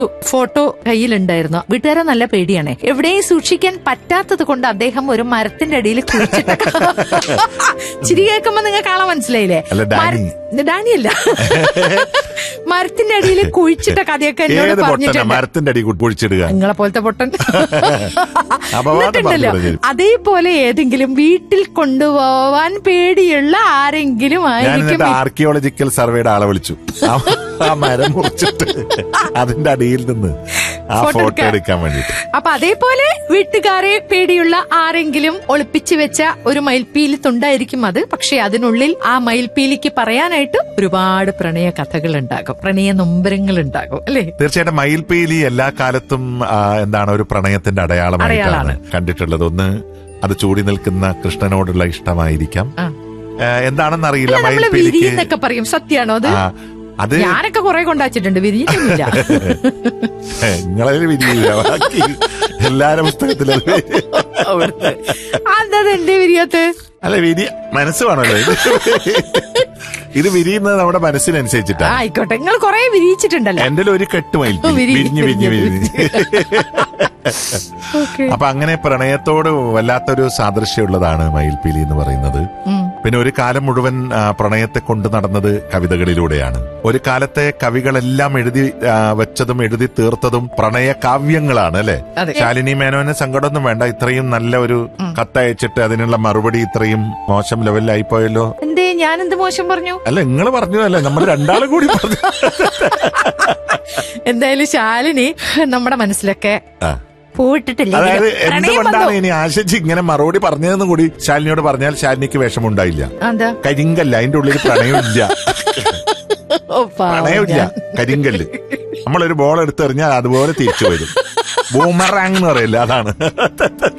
Photo കയ്യിലുണ്ടായിരുന്നു വീട്ടുകാരെ നല്ല പേടിയാണേ എവിടെയും സൂക്ഷിക്കാൻ പറ്റാത്തത് കൊണ്ട് അദ്ദേഹം ഒരു മരത്തിന്റെ അടിയിൽ കുഴിച്ചിട്ട ചിരി കേൾക്കുമ്പോ നിങ്ങൾക്ക് ആളെ മനസ്സിലായില്ലേ അല്ല, ഡാനി. മര- ഡാനിയല്ല മരത്തിന്റെ അടിയിൽ കുഴിച്ചിട്ട കഥയൊക്കെ എന്നോട് ഏത് പൊട്ടന പറഞ്ഞിട്ടുണ്ട് മരത്തിന്റെ അടി കുഴിച്ചിടുക നിങ്ങളെ പോലത്തെ പൊട്ടൻ അപവാദം എന്നിട്ടുണ്ടല്ലോ പറഞ്ഞു കൊടുക്കരുത്. അതേപോലെ ഏതെങ്കിലും വീട്ടിൽ കൊണ്ടുപോവാൻ പേടിയുള്ള ആരെങ്കിലും ഞാൻ ആയിരിക്കും എന്നിട്ട് ആർക്കിയോളജിക്കൽ സർവേയുടെ ആളെ വിളിച്ചു ആ- ആ മരം മുറിച്ചിട്ട് അതിന്റെ അടിയിൽ നിന്ന് ആ ഫോട്ടോ ഫോട്ടോ എടുക്കാൻ. എടുക്കാൻ വേണ്ടിട്ട് അപ്പൊ അതേപോലെ വീട്ടുകാരെ പേടിയുള്ള ആരെങ്കിലും ഒളിപ്പിച്ചു വെച്ച ഒരു മയിൽപ്പീലി തുണ്ടായിരിക്കും അത് പക്ഷെ അതിനുള്ളിൽ ആ മയിൽപ്പീലിക്ക് പറയാനായിട്ട് ഒരുപാട് പ്രണയ കഥകൾ ഉണ്ടാകും പ്രണയ നൊമ്പരങ്ങൾ ഉണ്ടാകും അല്ലേ തീർച്ചയായിട്ടും മയിൽപീലി എല്ലാ കാലത്തും ആ, എന്താണ് ഒരു പ്രണയത്തിന്റെ അടയാളമായിട്ടാണ് അടയാളാണ്. കണ്ടിട്ടുള്ളത് ഒന്ന് അത് ചൂടി നിൽക്കുന്ന കൃഷ്ണനോടുള്ള ഇഷ്ടമായിരിക്കാം ആ. ആ, എന്താണെന്ന് അറിയില്ല അല്ല നമ്മള് മയിൽപീലിക്ക് വിരിയെന്നൊക്കെ പറയും സത്യാണോ അത് ആ, അത് ഞാനൊക്കെ കുറെ കൊണ്ടാച്ചിട്ടുണ്ട് വിരിഞ്ഞിട്ടൊന്നുമില്ല നിങ്ങളതിൽ വിരിയില്ല ബാക്കി എല്ലാരും പുസ്തകത്തിലും അത് വരും. അതാ എന്റെ വിരിയത്ത് അല്ല വിരി മനസ്സ് വേണമല്ലോ ഇത് ഇത് വിരിയുന്നത് നമ്മുടെ മനസ്സിനനുസരിച്ചിട്ടാണ് ആയിക്കോട്ടെ നിങ്ങൾ കുറെ വിരിയിച്ചിട്ടുണ്ടല്ലോ എന്റെ ഒരു കെട്ട് മയിൽപ്പീലി വിരിഞ്ഞ്, വിരിഞ്ഞ് വിരിഞ്ഞ് വിരിഞ്ഞ്, വിരിഞ്ഞ് ഓക്കെ അപ്പൊ അങ്ങനെ പ്രണയത്തോട് വല്ലാത്തൊരു സാദൃശ്യമുള്ളതാണ് മയിൽപ്പീലി എന്ന് പറയുന്നത് പിന്നെ ഒരു കാലം മുഴുവൻ ആ, പ്രണയത്തെ കൊണ്ടു നടന്നത് കവിതകളിലൂടെയാണ് ഒരു കാലത്തെ കവികളെല്ലാം എഴുതി ആ, വെച്ചതും എഴുതി തീർത്തതും പ്രണയ കാവ്യങ്ങളാണ് അല്ലെ അതെ. ശാലിനി മേനോന് സങ്കടമൊന്നും വേണ്ട ഇത്രയും നല്ല ഒരു കത്തയച്ചിട്ട് അതിനുള്ള മറുപടി ഇത്രയും മോശം ലെവലിലായി പോയല്ലോ എന്തേ ഞാൻ എന്ത് മോശം പറഞ്ഞു അല്ല നിങ്ങൾ പറഞ്ഞതല്ലേ നമ്മൾ രണ്ടാളും കൂടി പറഞ്ഞു എന്തായാലും ശാലിനി നമ്മുടെ മനസ്സിലൊക്കെ ആ. പോയിട്ടിട്ടില്ല അതായത് പ്രണയം എന്തുകൊണ്ടാണ് വന്നോ? ഇനി ആശിച്ച് ഇങ്ങനെ മറുപടി പറഞ്ഞതെന്ന് കൂടി ശാലിനിയോട് പറഞ്ഞാൽ ശാലിനിക്ക് വിഷമുണ്ടായില്ല എന്താ കരിങ്കല്ല അതിന്റെ ഉള്ളിൽ പ്രണയമില്ല ഓ, പാവം പ്രണയമില്ല ഞാൻ. കരിങ്കല്ല് നമ്മളൊരു ബോൾ എടുത്തെറിഞ്ഞാൽ അതുപോലെ തിരിച്ചു വരും ബൂമറാങ് എന്ന് പറയില്ല അതാണ്